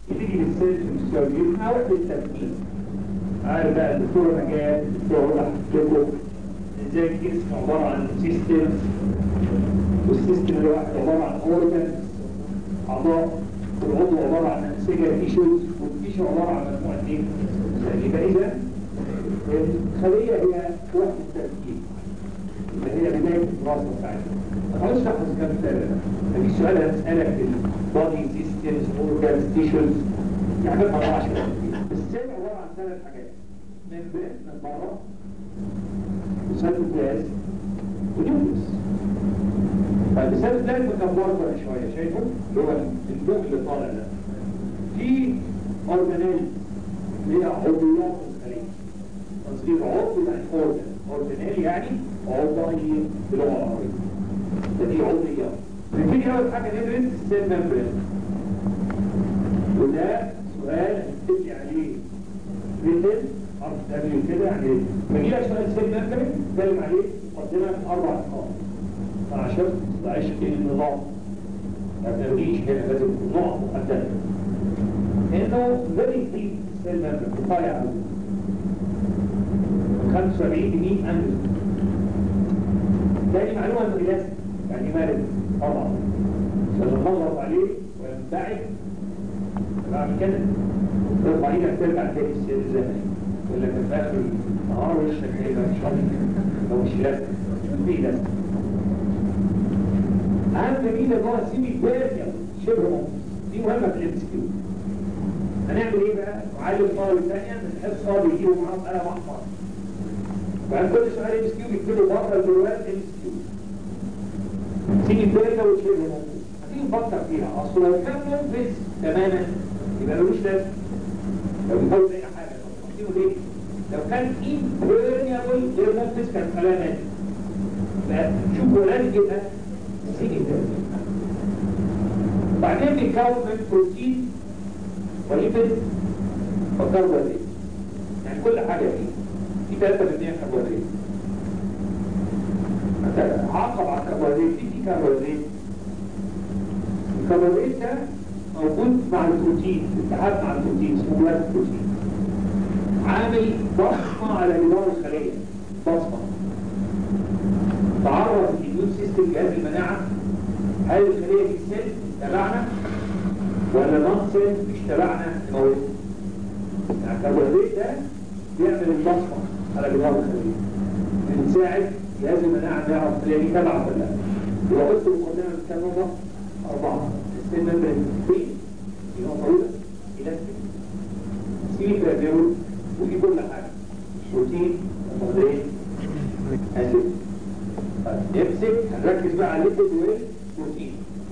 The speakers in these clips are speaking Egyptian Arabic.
تيجي للسيلز والسيرفيس مع وحدة التركيب عارف بقى الدكتور مجال الدكتور وضح لكم ازاي الجسم عبارة عن سيستم والسيستم الواحد عبارة عن اورجن اعضاء والعضو عبارة عن انسجة تيشوز والتيشو عبارة عن مجموعة ايه؟ يبقى اذا الخلية هي وحدة التركيب اللي هي بداية الدراسة بتاعتنا خلاص شخص كام سنة مفيش سؤال هسألك في البادي سيستمز اورجانز تيشوز يعني ما طلعش السيل عبارة عن ثلاث حاجات ممبرين من بره وسيتوبلازم ونيوكليس طيب السيتوبلازم كان بره شوية شايفه اللي هو البوم اللي طالع ده في اورجانيل اللي هي عضويات الخلية تصغير عضو يعني اورجان اورجانيل يعني عضوي باللغة العربية ده دي عضويات نبتدي اول حاجة ندرس السيل ممبرين وده سؤال هنبتدي عليه ريتن حرف دبليو كده يعني بيجي لك سؤال سيل ممبرين نتكلم عليه مقدمة في اربع نقاط عشان ما تبقاش في النظام ما تبقيش هنا لازم نقط مقدمة انه فيري ديب سيل ممبرين رفيع قوي 75 ل 100 أمر تاني معلومة انه إلاستيك يعني مارد طبعا فنضغط عليه وينبعد بعد كده ترفع ايدك ترجع تلاقي السير الزمني يقول لك في اخر النهار وشك هيبقى مش عارف لو مش لاستيك في لاستيك اهم ميزه ان هو سيمي بيريال شبه ممكن دي مهمه في الام كيو هنعمل ايه بقى؟ نعلم طالب ثانيه من الحفظ اه بيجيبوا معاه قلم احمر وعن كل سؤال ام كيو بيكتبوا بره الجوال ام كيو تيجي بيريال وشبه ممكن هتيجي نفكر فيها اصل لو كان منفذ تماما يبقى ملوش لازمه لو بيحاول اي حاجه لو ليه؟ لو كان امبيريال غير منفذ كان كلام ماشي شوفوا لازم يبقى سيجي بيريال بعدين بيتكون من بروتين وليبيد وكربوهيدرات يعني كل حاجة فيه في ثلاثة في الدنيا كربوهيدرات مثلا عقب على الكربوهيدرات في في كربوهيدرات الكربوهيدرات ده موجود مع البروتين اتحاد مع البروتين اسمه بلاد بروتين عامل بصمة على جدار الخلية بصمة تعرف الاميون سيستم جهاز المناعة هل الخلية دي سيل تبعنا ولا نون سيل مش تبعنا نموت يعني الكربوهيدرات ده بيعمل البصمة على جدار الخلية بنساعد جهاز المناعة نعرف الخلية دي تبع ولا لا يبقى بص المقدمة كام نقطة؟ أربعة السيل ممبرين في دي نقطة أولى إلاستيك سيمي كرابيول ودي كل حاجة بروتين كربوهيدرات أسيد نمسك هنركز بقى على الليبيد والبروتين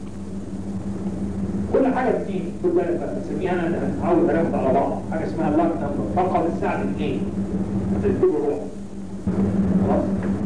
كل حاجة بتيجي خد بالك بقى بسميها انا هنعود هناخد على بعض حاجة اسمها اللاك نمبر فقط الساعة اثنين هتكتبه روح خلاص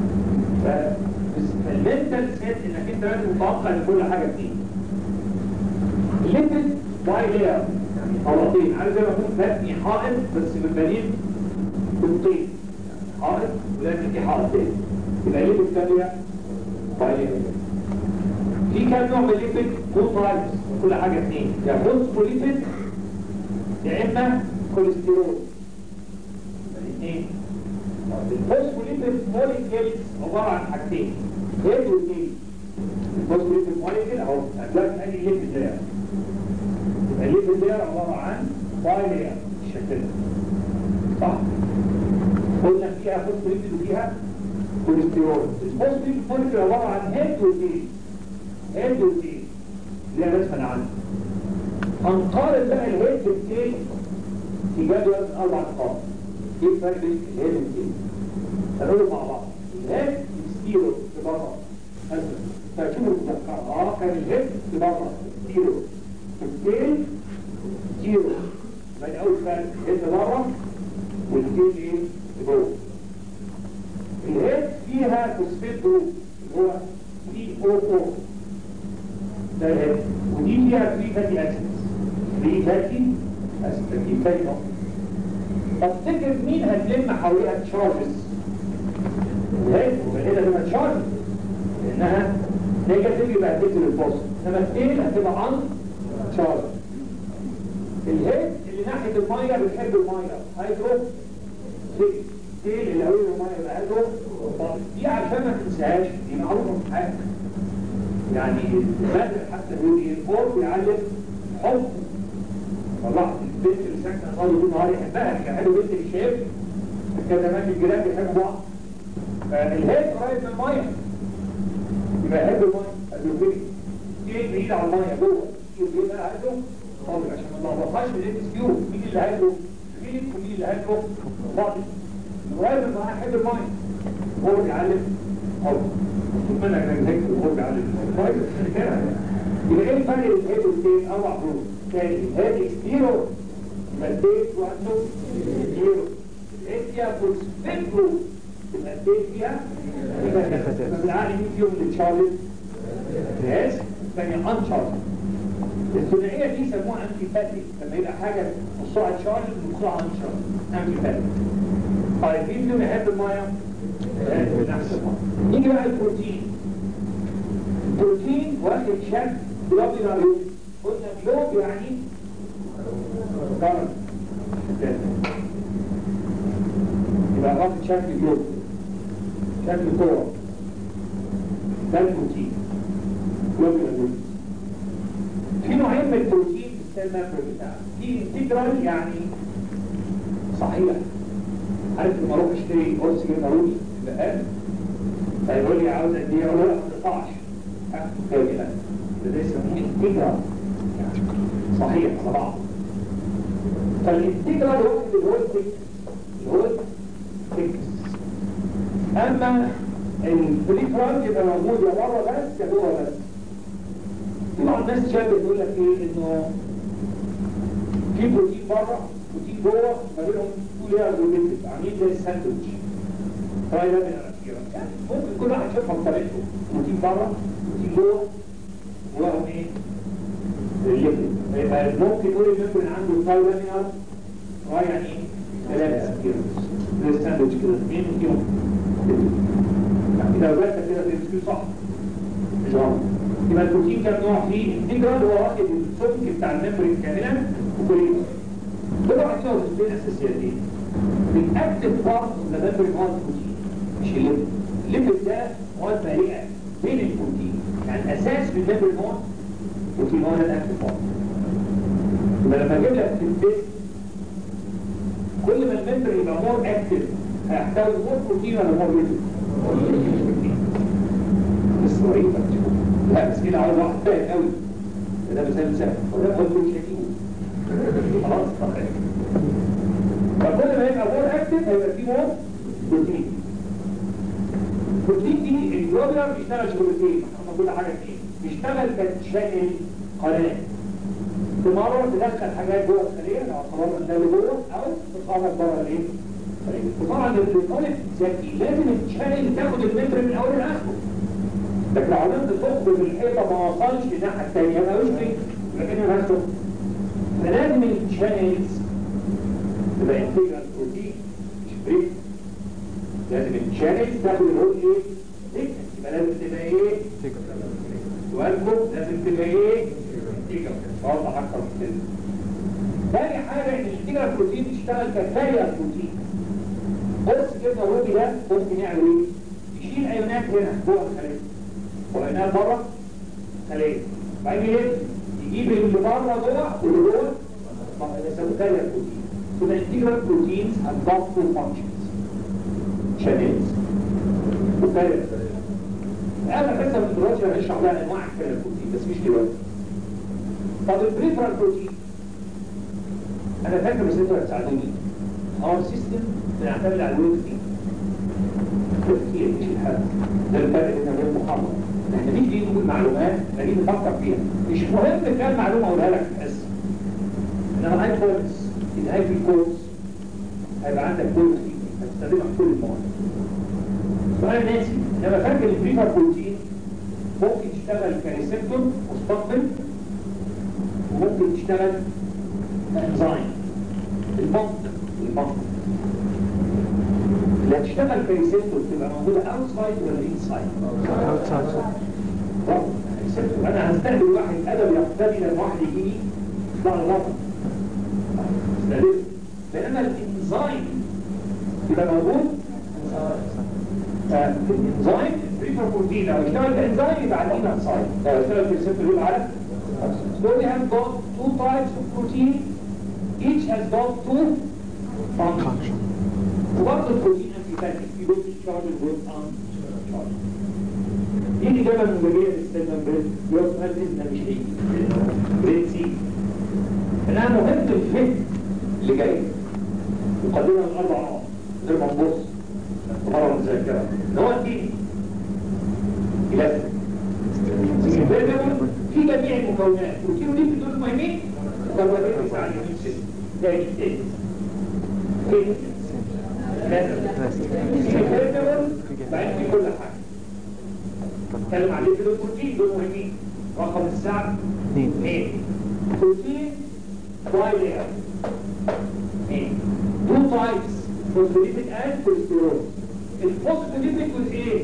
فالمنتال سيت انك انت لازم تتوقع ان كل حاجة بتيجي الليبيد باي لير يعني طبقتين عارف زي ما اكون ببني حائط بس بالبنين بالطين حائط ولكن في حائط تاني يبقى الليبيد الثانية باي لير في كام نوع من الليبيد كل تايبس كل حاجة اثنين يا فوسفوليبيد يا اما كوليسترول الاثنين الفوسفوليبيد موليكيولز عبارة عن حاجتين هيد وتيل الفوسفوليبيد موليكيول اهو هتلاقي ادي الليبيد ده يبقى الليبيد ده عبارة عن بايلير بالشكل ده صح قلنا فيها فوسفوليبيد وفيها كوليسترول الفوسفوليبيد موليكيول عبارة عن هيد وتيل هيد وتيل اللي انا بسمع عنه هنقارن بقى الهيد بالتيل في جدول اربع نقاط ايه الفرق بين الهيد والتيل هنقول مع بعض الهيد ستيرو في بره فشوفوا المذكرة اه كان الهيد في بره ستيرو التيل ستيرو يبقى اول فرق الهيد بره والتيل ايه جوه الهيد فيها فوسفيت جروب اللي هو سي او او ده الهيد ودي فيها 3 فاتي اسيدز 3 فاتي اسيدز دي فاتي تفتكر مين هتلم حواليها تشارجز الهيد وبعدين لما تشارج لانها نيجاتيف يبقى هتقتل البوست انما التيل هتبقى عن تشارج الهيد اللي ناحيه الميه بتحب الميه هيدرو تيل اللي قوي الميه يبقى هيدرو دي عشان ما تنساهاش دي معروفه في حاجه يعني المدرس حتى بيقول ايه الفور بيعلم حب طلعت البنت اللي ساكنه صار طول النهار يحبها كان حلو بنت الشاب كان زمان الجيران بيحبوا بعض فالهيد قريب من الميه يبقى يحب الميه قالوا ايه بعيد عن الميه جوه يبقى بقى هاته خالص عشان ما نلخبطهاش في الام اس كيو مين اللي هاته فيليب ومين اللي هاته بعض قريب من الميه يحب الميه هو بيعلم حب طول ما انا هيك هو بيعلم كويس يبقى ايه الفرق بين الهيد والتيل او عبور تاني الهيد اكستيرو يبقى التيل عنده اكستيرو الهيد فيها فوسفيترو يبقى التيل فيها فبالعقل مين فيهم اللي تشارج جهاز ثاني انشارج الثنائيه دي يسموها انتيباتيك لما يبقى حاجه نصها تشارج ونصها انشارج انتيباتيك طيب مين فيهم يحب الميه؟ نفس الميه نيجي بقى البروتين البروتين واخد شكل جلوبيولار لوب قلنا جلوب يعني كرم يبقى واخد شكل جلوب شكل كوره ده البروتين جلوبيولار لوب في نوعين من البروتين في السيل ممبر بتاعه في انتجرال يعني صحيح عارف لما اروح اشتري قرص جبنه رومي في البقال فيقول لي عاوز قد ايه اقول له ما تقطعش كده ده ده يسموه انتجرال يعني صحيح على بعض فالانتجرال هو اللي هو التكس اللي هو التكس اما البريفرال يبقى موجود يا بره بس يا جوه بس طبعا الناس شايفه تقول لك ايه انه في بروتين بره بروتين جوه ما بينهم تو ليرز وليميت عاملين زي الساندوتش طيب ده من الاخيره يعني ممكن كل واحد يشوفها بطريقته بروتين بره بروتين جوه وهم ايه الليميت يبقى ممكن نقول الممبرين عنده تاي لامينار راي يعني ايه ثلاثه كده زي الساندوتش كده اثنين فيهم يعني لو جت كده تمسكيه صح مش غلط يبقى البروتين كام نوع فيه انتجرال هو واخد السمك بتاع الممبرين كاملا وكلين كل واحد له وظيفتين اساسيتين الاكتف بارت ذا ممبرين هو البروتين مش الليبيد الليبيد ده مواد مالئه بين البروتين يعني الاساس في الممبرين هو البروتين هو الاكتف بارت يبقى لما اجيب لك في البيت كل ما الممبرين يبقى مور اكتف هيحتوي مور بروتين ولا مور ليبيد؟ بس مريضة لا بس كده عاوز واحد فاهم قوي ده مثال سهل وده قلت مش هجيبه خلاص طيب فكل ما يبقى مور اكتف هيبقى فيه مور بروتين البروتين دي الجلوبيولار بيشتغل شغلتين احنا كل حاجه فيه بيشتغل كشكل قناه تمرر تدخل حاجات جوه الخليه لو اعتبرنا ده اللي جوه او تخرج بره الايه؟ طبعا الطالب ذكي لازم الشايل تاخد المتر من اول لاخره لكن لو عملت ثقب في الحيطه ما وصلش الناحيه الثانيه ما يشفي لكنه نفسه فلازم الشانلز تبقى انتجرال بروتين مش بريك لازم الشانلز تاخد الهول ايه؟ ثيكنس يبقى لازم تبقى ايه؟ سؤالكم لازم تبقى ايه؟ انتجرال اوضح اكتر من كده ثاني حاجه ان الانتجرال بروتين تشتغل كفايه بروتين قرص جبنه روبي ده ممكن يعمل ايه؟ يشيل ايونات هنا جوه الخليه وهنا بره خليه بعدين ايه يجيب اللي بره جوه واللي جوه يسموه كارير بروتين so the integral proteins have got two functions channels وكارير انا حته من دلوقتي هنشرح بقى انواع الكارير بروتين بس مش دلوقتي طب البريفرال بروتين انا فاكر بس انتوا هتساعدوني اور سيستم بنعتمد على الويت فيه تفكير مش الحال ده الفرق بين غير محمد احنا نيجي نقول معلومات نجي نفكر فيها مش مهم كام معلومه اقولها لك في الحصه انما هاي كورس نهايه الكورس هيبقى عندك كل هتستخدمها في كل المواد سؤال ناسي انما فاكر البريفر بروتين ممكن تشتغل كريسبتور مستقبل وممكن تشتغل كانزايم المنطق المنطق اللي هتشتغل كريسبتور تبقى موجوده اوتسايد ولا انسايد؟ outside انا هستقبل واحد ادب يقتدي لما واحد يجي لي يطلع لي غلط استدل بينما الانزيم يبقى موجود الانزيم بريفر بروتين لو اشتغل الانزيم يبقى على الايمان سايد لو اشتغل في الريسبتور يبقى على So we have got two types of protein each has got two functions وبرضه البروتين انتيفاتيك يقول تشارج with uncharged دي الإجابة المجابية للسيلمان بريد يوم سؤال بإذن مش هيجي بريد سي إنها مهم الفهم اللي جاي مقدمة من أربع نقط غير ما نبص مرة مذاكرة إن هو الدين إلاستيك في جميع المكونات وكيلو دي في دول مهمين ضربتين تسعة على اليمين ست تاني تاني كده بعد في كل حاجة اتكلم عليه في البروتين دول مهمين رقم الساعة اثنين اثنين بروتين باي لير اثنين تو تايبس فوسفوليبيد اند كوليسترول الفوسفوليبيد جزء ايه؟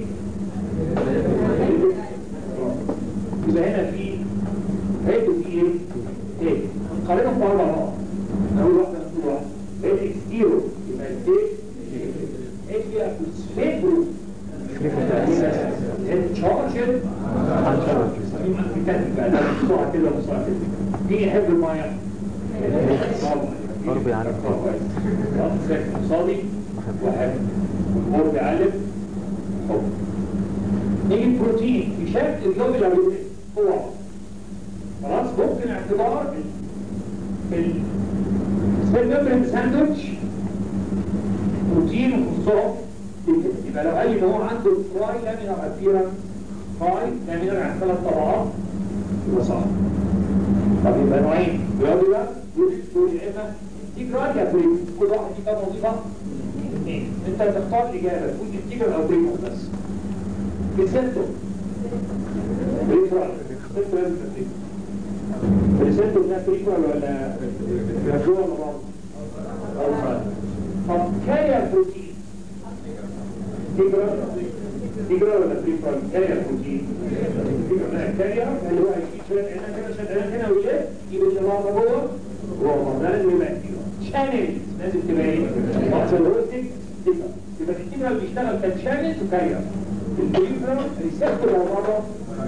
يبقى هنا في هيد وفي ايه؟ ايه هنقارنهم بأربع نقط أول واحدة نقول واحدة هيد اكستيرو يبقى التيك هيد فيها فوسفيت جروب هيد تشارجد بسرعة كده بسرعة كده دي يحب المية ضرب يعني. صادي وحب والمور بيعلم حب نيجي البروتين في شكل الجو الأولي هو خلاص ممكن اعتبار ال السبيل ميمبرين ساندوتش بروتين وخصوصهم يبقى لو قال لي ان هو عنده تراي لامينار ابيرنس تراي لامينار يعني ثلاث طبقات يبقى صح طب يبقى نوعين جلوبيولار دول يا اما انتجرال يا بريمو كل واحد يبقى وظيفه اثنين انت تختار الاجابه تقول انتجرال او بريمو بس بسنتو بريفرال سنتو لازم تبريمو بريسنتو ده بريفرال ولا بريفرال ولا بعض طب كارير بروتين تجرى تجرى ولا بريفرال كارير بروتين تجرى كارير اللي هو هيجيب شويه هنا كده شويه هنا ويلف يجيب الشباب جوه جوه ده لازم يبقى شانل لازم تبقى ايه؟ ماتشولوجيك تبقى يبقى التجرى بيشتغل كشانل وكارير البريفرال ريسبتور هو بره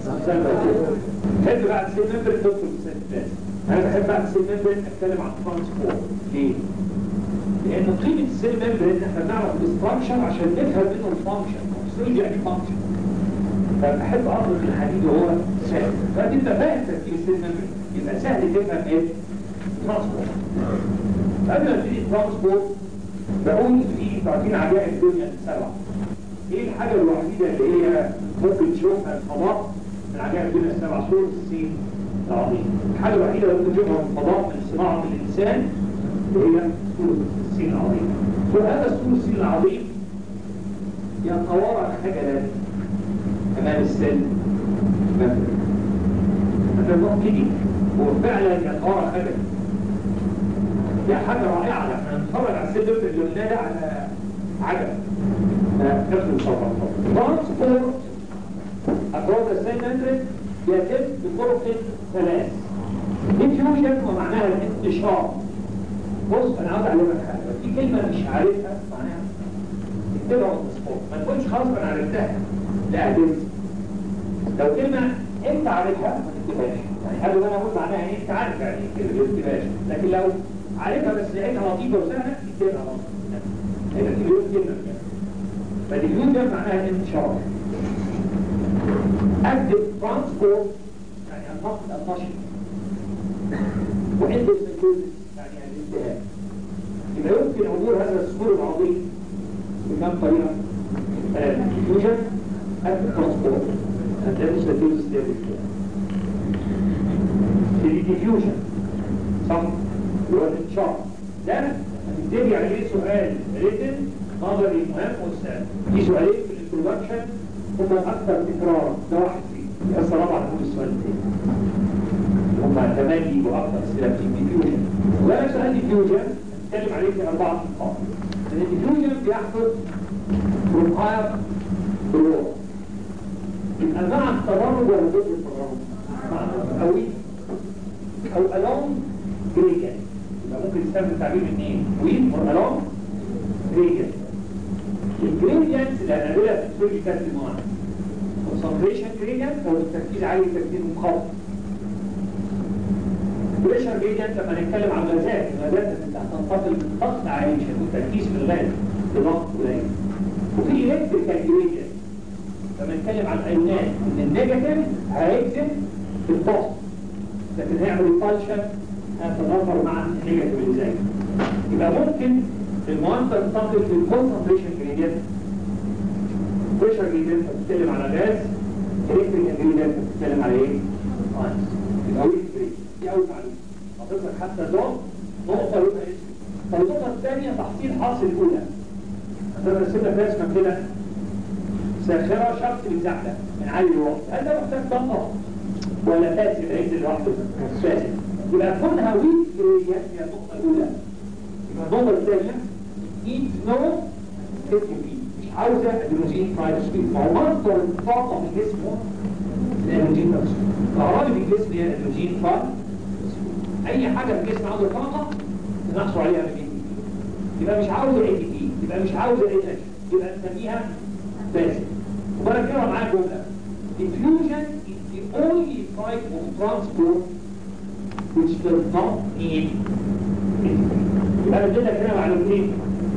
بحب بعد سين ممبر تدخل في السنتات انا بحب بعد سين ممبر اتكلم عن ترانسبورت ليه؟ لان قيمه السيل ممبر ان احنا بنعرف الاستراكشر عشان نفهم منه الفانكشن السيل يعني فانكشن فبحب اضرب الحديد وهو سهل فتبقى فاهم تركيب السيل ممبر يبقى سهل تفهم ايه؟ ترانسبورت قبل ما ابتدي ترانسبورت بقول في تعرفين عجائب الدنيا السبعه ايه الحاجه الوحيده اللي هي ممكن تشوفها الفضاء من عجائب الدنيا السبعه صوره السين العظيم الحاجه الوحيده اللي ممكن تشوفها من الفضاء من صناعه الانسان هي سورة السين العظيم وهذا سورة السين العظيم يتوارى خجلا أمام السن مثلا هذا ممكن وفعلا يتوارى خجلا دي حاجة رائعة احنا نتفرج على السن اللي قلنا ده على عجب نفس الصفحة ترانسبورت أكروس السين متر يتم بطرق ثلاث ديفيوجن ومعناها الانتشار بص انا عاوز اعلمك حاجه في كلمه مش عارفها معناها اكتبها اون سبوت ما تقولش خلاص انا عرفتها لا ادرس لو كلمه انت عارفها ما تكتبهاش يعني قبل ما انا اقول معناها ايه انت عارف يعني ايه كلمه ما تكتبهاش لكن لو عارفها بس لقيتها لطيفه وسهله اكتبها غلط هيبقى مليون كلمه فالمليون ده معناها انتشار اكتب ترانسبورت يعني النقل النشط وعند السيكولوجي يعني الانتهاء يبقى يمكن عبور هذا السور العظيم بكم طريقة يوجد الترانسبورت هتلاقي ستيوز ستيبل الديفيوجن صح هو الانشاء ده هتبتدي عليه سؤال ريتن نظري مهم وسهل في سؤالين في الانترودكشن هما اكثر تكرارا ده واحد فيه يا سلام على كل السؤال التاني هما تملي واكثر اسئله في الديفيوجن ولا سؤال ديفيوجن اتكلم عليه في اربعه نقاط ان الديفيوجن بيحدث from higher to lower يبقى مع التدرج ولا ضد التدرج؟ مع قوي او along gradient يبقى ممكن يستخدم الجريدينتس اللي هنقابلها في السيرجيكال ديماند concentration gradient او التركيز عالي التركيز منخفض بريشر جريدينت لما نتكلم عن غازات الغازات اللي هتنتقل من ضغط عالي مش هيكون تركيز في الغاز بضغط قليل وفي الكتريكال جريدينت لما نتكلم عن الايونات ان النيجاتيف هيكتب في الضغط لكن هيعمل ريبالشن هيتنافر مع النيجاتيف اللي زيه يبقى ممكن المواد تنتقل في الكونسنتريشن جريدينت بريشر جريدينت بتتكلم على غاز الكتريكال جريدينت بتتكلم على ايه؟ اينز يبقى ويك جريد دي اول معلومه حاطط لك حتى دوت نقطه يبقى اسم طب النقطه الثانيه تحصيل حاصل الاولى انا رسمت لك رسمه كده ساخره شخص بيتزحلق من عالي لواطي هل ده محتاج طاقه ولا فاسد هينزل لوحده؟ فاسد يبقى كونها ويك جريدينت هي النقطه الاولى يبقى النقطه الثانيه نيد نو مش عاوزه ادرينالين فايت سبيد ما هو مصدر الطاقه في الجسم هو الادرينالين نفسه الكهرباء في الجسم هي الادرينالين فايت اي حاجه في الجسم عاوزه طاقه نحصل عليها من يبقى مش عاوزه اي تي بي يبقى مش عاوزه انرجي يبقى نسميها باسل وبركبها معاك جمله diffusion is the only type of transport which does not need يبقى انا اديتك هنا معلومتين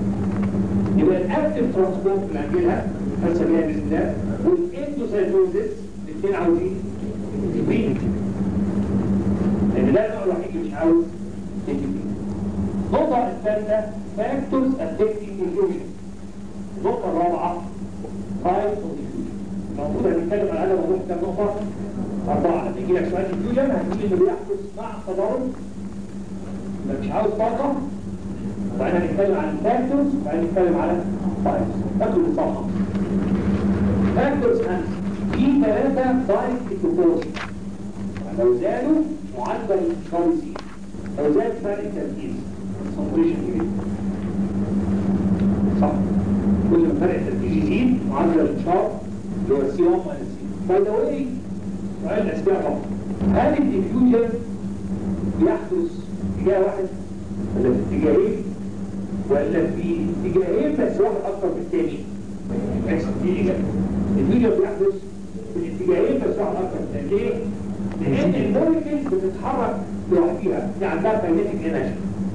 يبقى الاكتف ترانسبورت اللي هنجيلها هنسميها باذن الله والاندوسايتوزيس الاثنين عاوزين تبريد لان ده النوع الوحيد اللي مش عاوز تبريد النقطة الثالثة فاكتورز افكتنج ديفيوجن النقطة الرابعة تايب اوف ديفيوجن المفروض هنتكلم على هذا الموضوع كام نقطة؟ أربعة لما يجي لك سؤال ديفيوجن هتقول إنه بيحدث مع التضارب يبقى مش عاوز طاقة وبعدين هنتكلم عن الفاكتورز وبعدين نتكلم على تايبس فاكتورز الصفحة فاكتورز خمسة في ثلاثة دايركت بروبورشن لو زادوا معدل الكارثي لو زاد فرق التركيز concentration يزيد صح كل ما فرق التركيز يزيد معدل الانشار اللي هو السي 1 ماينس سي باي ذا واي سؤال الاسئله طبعا هل الديفيوجن بيحدث اتجاه واحد ولا في اتجاهين ولا في اتجاهين بس واحد اكتر من الثاني بس دي اجابه الديفيوجن بيحدث في الاتجاهين بس واحد اكتر من الثاني ليه؟ لان الموليكيولز بتتحرك لوحديها دي عندها كاينيتيك انرجي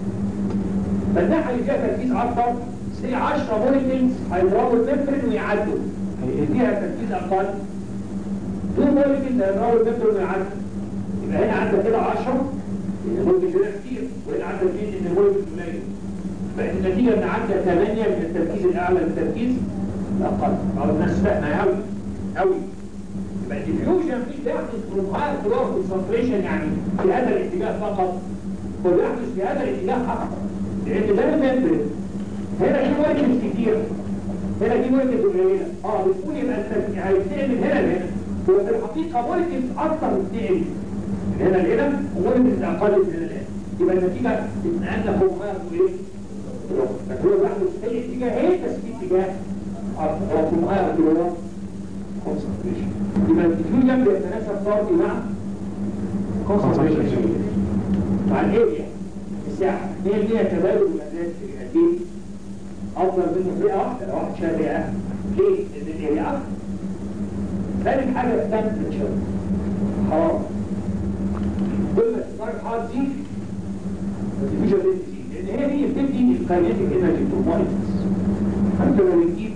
فالناحيه اللي فيها تركيز اكتر سي 10 موليكيولز هيضربوا الممبرين ويعدوا اللي فيها تركيز اقل دول موليكيولز هيضربوا الممبرين ويعدوا يبقى هنا عندك كده 10 ان الموليكيولز هنا كتير وهنا عندك 2 ان الموليكيولز قليل بقت النتيجه ان عندك 8 من التركيز الاعلى للتركيز الاقل او الناس فاهمه قوي قوي يبقى الديفيوجن مش بيحدث بروفايل كلور كونسنتريشن يعني في هذا الاتجاه فقط هو بيحدث في هذا الاتجاه اكثر لان ده الممبرين هنا في مولكيولز كتير هنا في مولكيولز قليله اه بتقول يبقى التركيز هيتنقل من هنا لهنا هو في الحقيقه مولكيولز اكثر بتنقل من هنا لهنا ومولكيولز اقل من هنا لهنا يبقى النتيجه اتنقلنا بروفايل وايه؟ لكن هو بيحدث في اتجاهين بس في اتجاه اكثر هو بروفايل كلور concentration يبقى الديفيوجن بيتناسب طردي مع concentration مع الاريا الساحه 100% تبادل الغازات في الجهتين افضل منه رئه واحده لو واحد شال رئه ليه؟ لان الاريا اكتر ثالث حاجه التمبرتشر حراره كل ما درجه الحراره تزيد الديفيوجن ريت تزيد لان هي دي بتدي الكاينيتيك انرجي تو مولكيولز انت لو بتجيب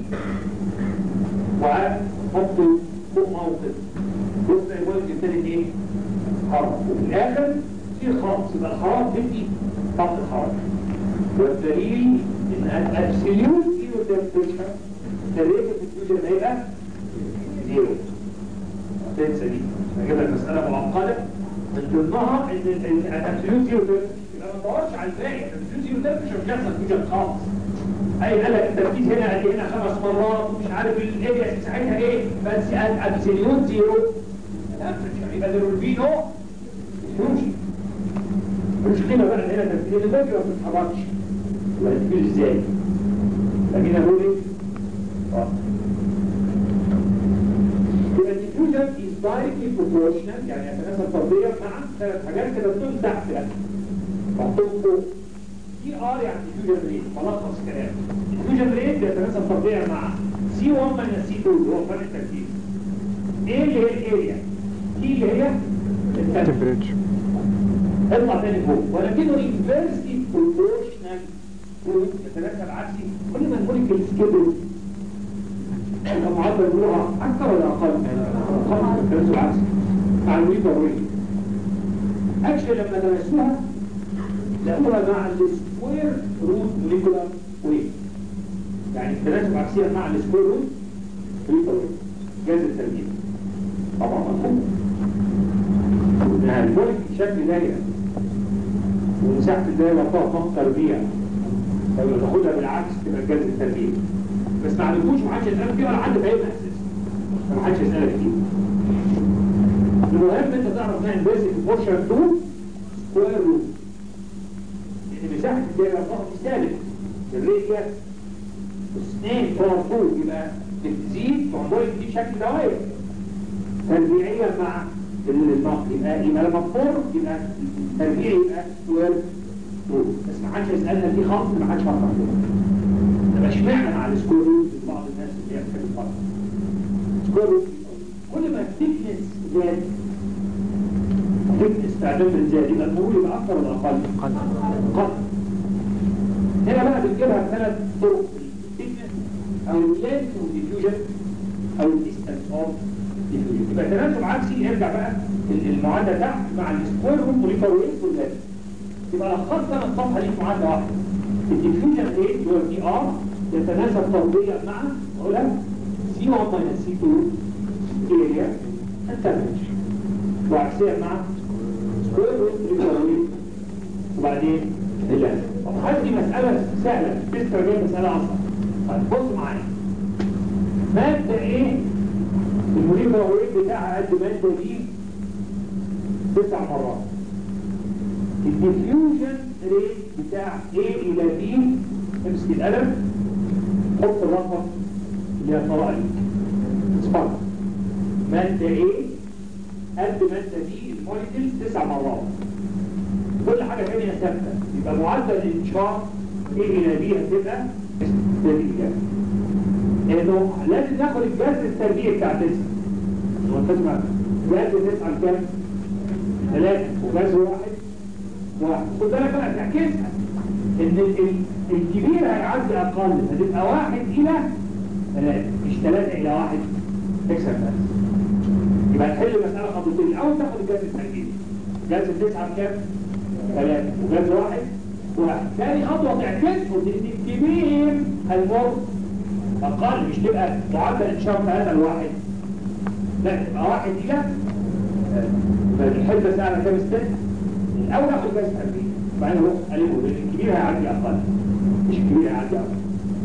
وعاء حطه فوق موقف وسط المولد يبتدي ايه؟ حرارة وفي الاخر في خاص يبقى الحرارة بتدي خط الحرارة والدليل ان الابسوليوت زيرو تمبريتشر الريت الديفيوجن هيبقى زيرو تنسى دي هجيب لك مسألة معقدة من ضمنها ان الابسوليوت زيرو تمبريتشر يبقى ما تدورش على الباقي الابسوليوت زيرو تمبريتشر مش بيحصل ديفيوجن خالص اي قال لك التركيز هنا قد هنا خمس مرات ومش عارف الاريا ساعتها ايه بس ابسوليوت زيرو يبقى ده في نو يمشي المشكله بقى ان هنا تركيز الفكره ما بتتحركش يبقى التركيز ازاي؟ لكن اقول ايه؟ اه يبقى الديفيوجن از دايركتلي بروبورشنال يعني يتناسب طرديا مع ثلاث حاجات كده بتكون تحت بقى محطوط فوق سي ار يعني ديفيوجن ريت ملخص كلام الديفيوجن ريت بيتناسب طبيعي مع سي 1 ماينس سي 2 اللي هو فرق التركيز ايه اللي هي الاريا دي اللي هي التمبريتشر تمبريتشر اطلع تاني فوق ولكنه انفيرسلي بروبورشنال يتناسب عكسي كل ما الموليكيولز كبروا معدل بلوغها اكثر ولا اقل؟ طبعا التناسب عكسي مع الويب ضروري اكشن لما درسوها لقوها مع السكوير روت موليكولار ويت يعني التناسب عكسيا مع السكوير روت موليكولار ويت جاز التركيب طبعا مفهوم المولك شكل دايرة ومساحة الدايرة فيها طاقة تربيع لو تاخدها بالعكس تبقى جاز التربيع بس ما عرفوش ما حدش يسألك فيها ولا حد فاهمها اساسا ما حدش يسألك فيها المهم انت تعرف نعمل بيزك بورشن 2 سكوير روت لان مساحة الدايرة الضغط ثابت الريديا اثنين باور 2 يبقى بتزيد فعمولك دي بشكل دوائر تربيعيا مع النقل يبقى يبقى لما تفور يبقى التربيع يبقى سكوير روت بس ما حدش يسالنا في خط ما حدش فكر فيه طب اشمعنى مع السكوير روت بعض الناس اللي هي بتحب الفرق سكوير روت كل ما الثيكنس زاد الثيكنس بتاع الليفل زاد يبقى المرور يبقى اكتر ولا اقل؟ اقل هنا بقى بنجيبها بثلاث طرق الثيكنس او اللينث والديفيوجن او الديستانس اوف diffusion. يبقى تناسب عكسي يرجع بقى المعادله تحت مع السكوير روت موليكولار كلها يبقى لخصت انا الصفحه دي في معادله واحده الديفيوجن ريت اللي هو الدي ار يتناسب طرديا مع اقولها سي 1 ماينس سي 2 اريا التمبريتشر وعكسيا مع سكوير روت موليكولار وبعدين اللازم طب هذه مساله سهله تذكر بيها مساله اصلا طيب بص معايا ماده ايه الموليكولا ويت بتاعها قد مادة دي تسع مرات الديفيوجن ريت بتاع A إلى B امسك القلم حط الرقم اللي هي طلع لي اصفر مادة A قد مادة B الموليكول تسع مرات كل حاجة تانية ثابتة يبقى معدل الانشار A إلى B هتبقى بالإجابة انه لازم ناخد الجذر التربيعي بتاع تسعة هو تسمع جذر تسعة كام؟ ثلاثة وجذر واحد واحد خد بالك بقى تعكسها ان ال- الكبير هيعدي اقل هتبقى واحد الى ثلاثة مش ثلاثة الى واحد تكسب بس يبقى تحل المسألة خطوتين الاول تاخد الجذر التربيعي جذر تسعة كام؟ ثلاثة وجذر واحد واحد ثاني خطوة تعكسه ان الكبير هيمر أقل مش تبقى معدل إنشاء هذا الواحد لا تبقى واحد إلى فالحجة سعرها كام ستة الأول أخذ جاز تربية وبعدين أروح ألمه لأن الكبير هيعدي أقل مش الكبير هيعدي أقل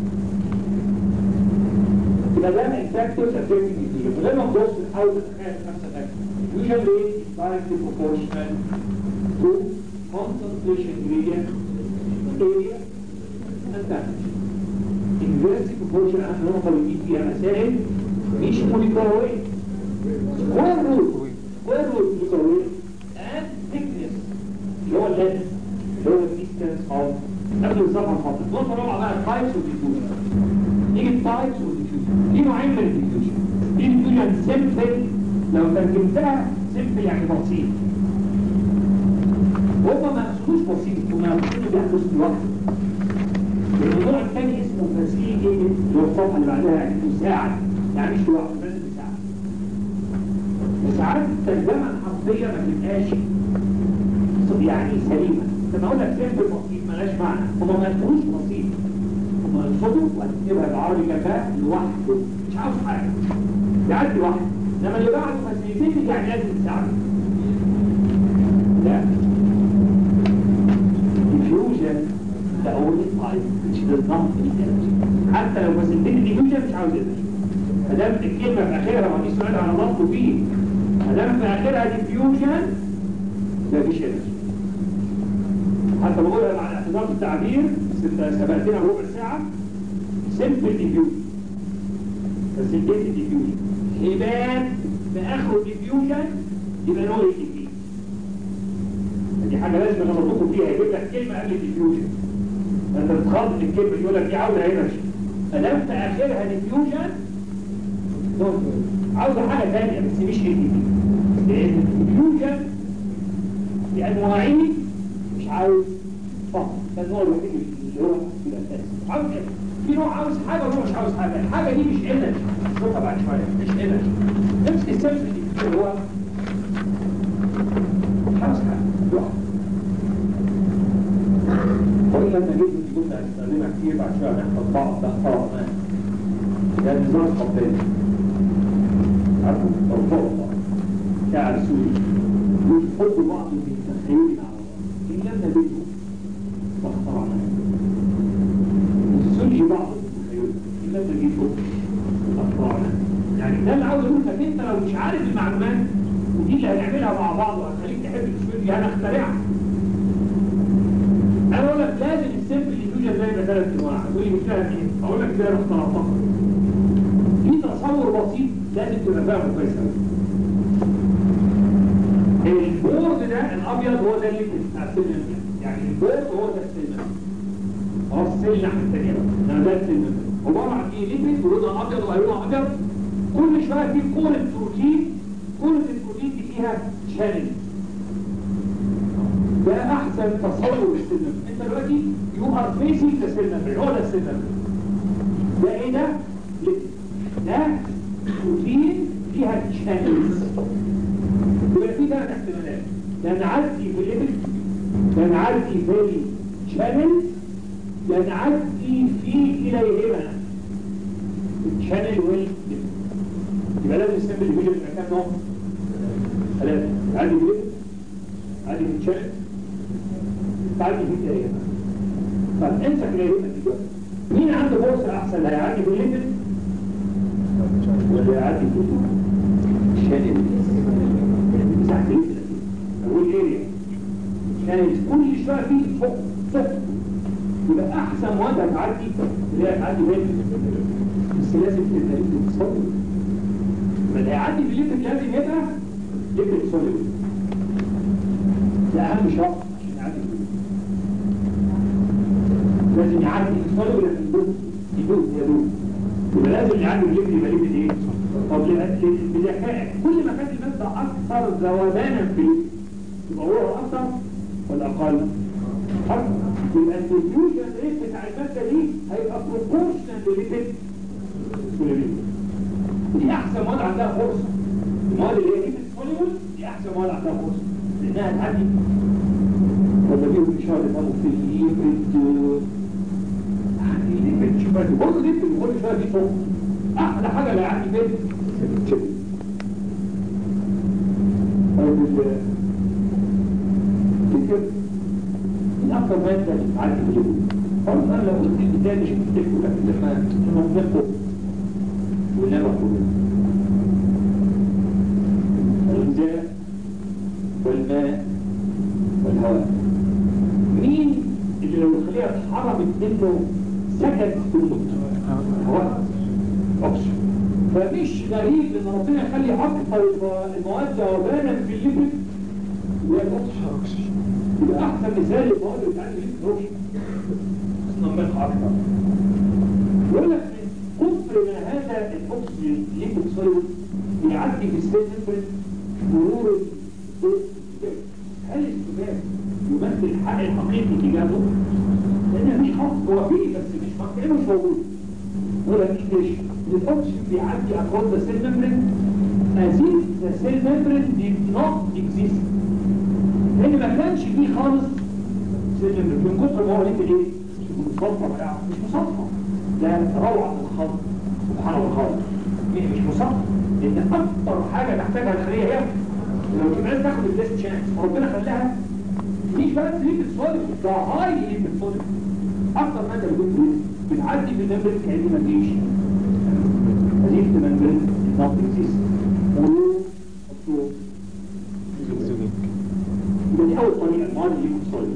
يبقى ده الفاكتورز افكتنج الديفيوجن من غير ما تبص تحاول تتخيل نفسك الديفيوجن ريت is directly proportional to concentration gradient area and temperature inversely proportional عن النقطة اللي بيجي فيها مسائل مش موليكولار ويت سكوير روت سكوير روت موليكولار ويت and thickness اللي هو اللينس اللي هو الديستانس اوف قبل الصفحة الخاطئة النقطة الرابعة بقى التايبس والديفيوجن نيجي التايبس والديفيوجن في نوعين من الديفيوجن في ديفيوجن سيمبل لو ترجمتها سيمبل يعني بسيط وهم ما يقصدوش بسيط هم يقصدوا بيحدث لوحده الموضوع الثاني اسمه فاسيلي اللي هو الصفحه اللي بعدها يعني مساعد يعني مش لوحده لازم مساعد ساعات الترجمه الحرفيه ما تبقاش يعني سليمه لما اقول لك سيمبل بسيط مالهاش معنى هم ما يقصدوش بسيط هم يقصدوا وهتكتبها بالعربي كفاء لوحده مش عاوز حاجه يعدي لوحده انما اللي بعده فاسيليتيتد يعني لازم تساعده لا diffusion the only type which does not need energy حتى لو فاسيليتيتد diffusion مش عاوز energy ما دام الكلمه في اخرها ما فيش سؤال على ضبطه فيه ما دام في اخرها diffusion ما فيش energy حتى بقولها مع الاعتذار بالتعبير ست- سبقتنا بربع ساعه simple diffusion فاسيليتيتد diffusion حبال باخره diffusion يبقى نوع الديفيوجن دي حاجه لازم نغلطكم فيها يجيب لك كلمه قبل الديفيوجن انت بتخاطب الكلمه يقول لك دي عاوزه انرجي ما دام في اخرها ديفيوجن عاوزه حاجه ثانيه بس مش اي دي لان الديفيوجن بانواعه مش عاوز فقط ده النوع الوحيد اللي هو في الاساس عاوز إيه؟ في نوع عاوز حاجه ونوع مش عاوز حاجه الحاجه دي مش انرجي نشوفها بعد شويه مش انرجي نفس السيلف دي اللي هو مش عاوز حاجه لوحده وإلا أن جيت أنت كنت هتستخدمها كتير بعد شوية هنحفظ بعض ده طبعا ده نظام قبلي عارفه أو طبعا شاعر سوري يحب بعض من التخيل على بعض إن لم نبيه فاخترعنا السوري بعض من التخيل إن لم نبيه فاخترعنا يعني ده اللي عاوز أقول لك أنت لو مش عارف المعلومات ودي اللي هنعملها مع بعض وهتخليك تحب السوري دي هنخترعها انا اقول لك لازم السيمبل ديفيوجن ده يبقى ثلاث انواع تقول لي مش فاهم ايه اقول لك ازاي انا اخترعتها في تصور بسيط لازم تبقى فاهمه كويس قوي البورد ده الابيض هو ده اللي بتاع السلم يعني البورد هو ده السلم خلاص السلم الناحيه الثانيه بقى ده ده السلم عباره عن ايه ليبيد ولونها ابيض والوانها ابيض كل شويه في كوره بروتين كوره البروتين دي فيها شانل ده احسن تصور للسلم انت دلوقتي يو ار فيسنج ذا سلم هو ده السلم ده ايه ده ده بروتين فيها شانلز يبقى في ثلاث احتمالات يا نعدي في الليبل يا نعدي في الشانل يا نعدي في اليهما الشانل والليبل يبقى لازم السمبل ديفيجن يبقى كام نوع؟ ثلاثة عادي في الليبل عادي في الشانل تعدي في اليهما طب امسك اليهما دلوقتي مين عنده فرصة أحسن هيعدي في الليبل ولا يعدي في الشانل؟ مساحة الليبل أقول اريا كانت كل شوية فيه فوق فوق يبقى أحسن مواد هتعدي اللي هي هتعدي بين بس لازم تبقى ليبل صلب ما اللي هيعدي في الليبل لازم يبقى ليبل صلب ده أهم شرط عشان يعدي في الليبل لازم يعدي في الصلب ولا في الدوب يدوب يدوب يبقى لازم يعدي في الليبل يبقى ليبل ايه؟ طب بذكائك كل ما كانت المادة أكثر ذوبانا في الليبل يبقى هو أكثر ولا أقل؟ أكثر يبقى الديفيوجن ريت بتاع المادة دي هيبقى بروبورشنال لليبيد دي أحسن مواد عندها فرصة المواد اللي هي ليبيد سوليبل دي أحسن مواد عندها فرصة لأنها تعدي ولا بيهم إشارة يفهموا في الليبيد يعني الليبيد شوف بقى برضه ليبيد كل شوية في فوق أحلى حاجة اللي عندي بيت طيب تفتكر مين أكثر مادة عندي في اليوم؟ خلاص أنا لو قلت لي ده مش بتفتكره لكن لما لما بنفقه ونبقى الغذاء والماء والهواء مين اللي لو الخلية اتحرمت منه سكت في الهواء أكسجين فمش غريب ان ربنا يخلي اكثر المواد ذوبانا في الليبيد وهي الاكسجين يبقى احسن مثال للمواد اللي بتعمل الليبيد اصلا ملح اكثر يقول لك من كثر ما هذا الاكسجين ليبيد سوليد بيعدي في السيل ممبرين مرور هل الزجاج يمثل الحق الحقيقي تجاهه؟ لان مفيش خط هو فيه بس مش حقيقي مش موجود ولا مش ليش الاكسجين بيعدي across the cell membrane as if the cell membrane did not exist لان ما كانش فيه خالص cell membrane من كتر ما هو ليه ايه مصفى بتاعه مش مصفى ده روعة الخلق سبحان الله مش مش مصفى لان اكتر حاجة تحتاجها الخلية هي لو كمان تاخد البلاست شانس وربنا خلاها مش بس ليبت سوليد ده هاي ليبت سوليد اكتر مادة بتقول بتعدي في الممبرين كأنه ما فيش هذه الممبرين not exist ولو مطلوب يبقى دي أول طريقة المواد اللي يكون صلب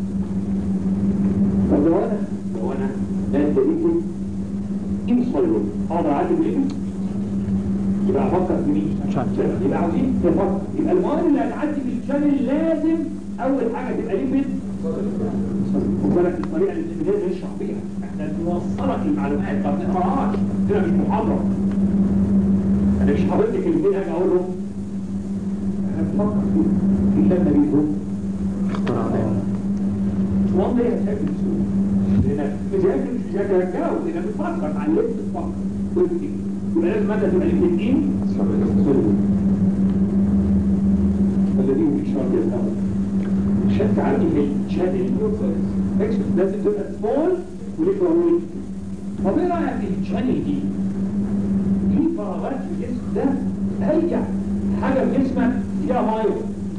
طب لو أنا لو أنا لا تريد إيه صلب أقدر أعدي بليكم يبقى أفكر في مين؟ يبقى عاوزين نفكر يبقى المواد اللي هتعدي في الشانل لازم أول حاجة تبقى ليبيد وذلك الطريقه اللي بنقدر نشرح بيها احنا بنوصلك المعلومات ما بنقراهاش هنا مش محاضره انا مش حاطط لك الاثنين هاجي اقول لهم احنا بنفكر فيه في لما بيهم والله هتحب تسوق لانك مذاكر مش مذاكر هتجاوب لانك بتفكر اتعلمت تفكر وتفتكر يبقى لازم انت تبقى ليك الاثنين الذي هو اشاره الهواء عشان تعدي في الشانل لازم تبقى سمول وليك ويك طب ايه رايك في الشانل دي؟ في فراغات في الجسم ده اي حاجه في جسمك فيها ميه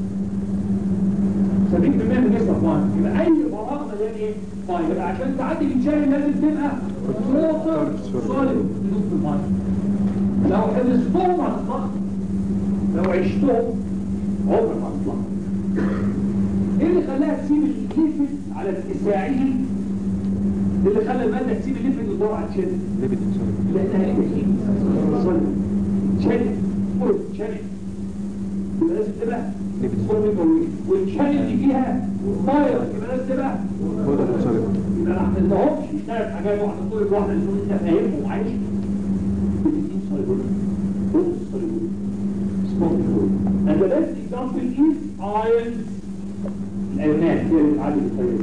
70% من جسمك ميه يبقى اي فراغ مليان ايه؟ ميه يبقى عشان تعدي في الشانل لازم تبقى ووتر سوليد تدوب في الميه لو حفظتهم هتطلع لو عشتهم عمرك ما هتطلع ايه اللي خلاها تسيب الليفت على اتساعه اللي خلى المادة تسيب الليفت وتدور على الشد لانها ليبيد صلب شد قلت شد يبقى لازم تبقى صلب قوي والشد اللي فيها ماير يبقى لازم تبقى يبقى ما حفظتهمش مش ثلاث حاجات واحده طول واحده اللي انت فاهمهم وعايش الاثنين صلبون both صلبون smoke and the best example is iron الأيونات هي اللي بتعدي بالطريقة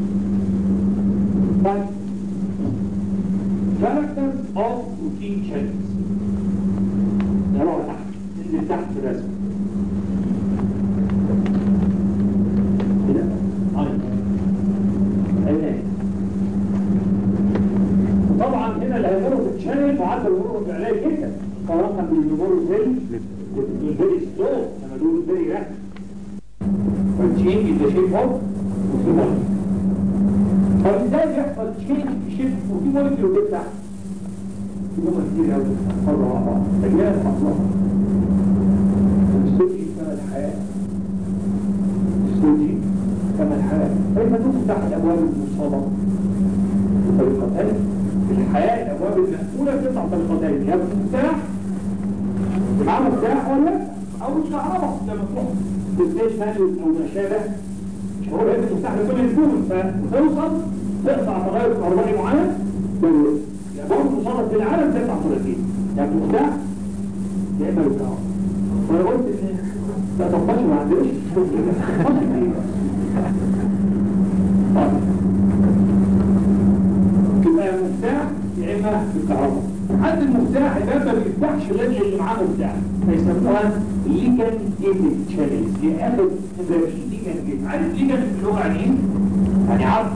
طيب characters of protein chains نروح تحت ننزل تحت في الرسم كده أيوة أيونات طبعا هنا اللي هيمروا في الشانل معدل مرور قليل جدا مقارنة باللي بيمروا في الفيري سلو لما دول فيري رابid والتشينج اللي شايفه وفي مولكيول طب ازاي بيحصل تشينج في شيب وفي مولكيول بيفتح في نقطة كتير قوي مرة مع بعض تجارب مطلقة السوجي كما الحياة السوجي كما الحياة كيف تفتح الأبواب المصابة بطريقتين في الحياة الأبواب المقفولة بتطلع طريقتين يا بمفتاح معاه مفتاح ولا أو كهرباء لما تروح بالزيت مانيوس او ما شابه مش هو هيبقى تفتح لكل الكون فتوصل تقطع تغير كهربائي معين بالوقت يعني برضه توصلت للعالم تقطع طريقين يعني مفتاح يا اما الكهرباء وانا قلت ان لا تفضلش ما عندناش يبقى مفتاح يا اما الكهرباء حد المفتاح الباب ما بيفتحش غير اللي معاه مفتاح فيسموها ليجن جيتد تشانلز ياخد ليجن جيت عارف ليجن في اللغه يعني ايه؟ يعني عبد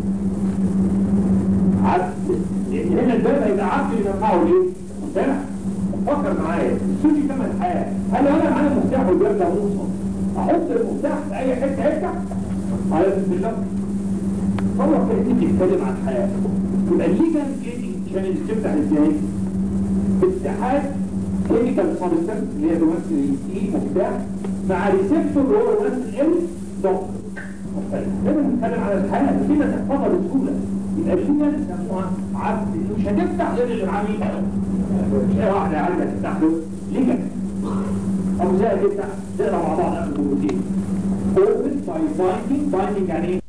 عبد لان هنا الباب هيبقى عبد اللي بينفعه ليه؟ مفتاح فكر معايا السوشي كما الحياه هل انا معايا مفتاح والباب ده موصل احط المفتاح في اي حته يفتح؟ على بسم الله هو كأني بيتكلم عن الحياه يبقى الليجن جيتنج تشانلز تفتح ازاي؟ اتحاد كيميكال سبستنس اللي هي تمثل الاي مفتاح مع ريسبتور اللي هو يمثل ال دوك مختلف لازم نتكلم على الحاله كده تحفظها بسهوله يبقى الجمله يسموها عبد مش هتفتح غير اللي معاه مين مش اي واحده عايزه تفتح له ليه او ازاي تفتح تقرا مع بعض قبل البروتين open by binding binding يعني ايه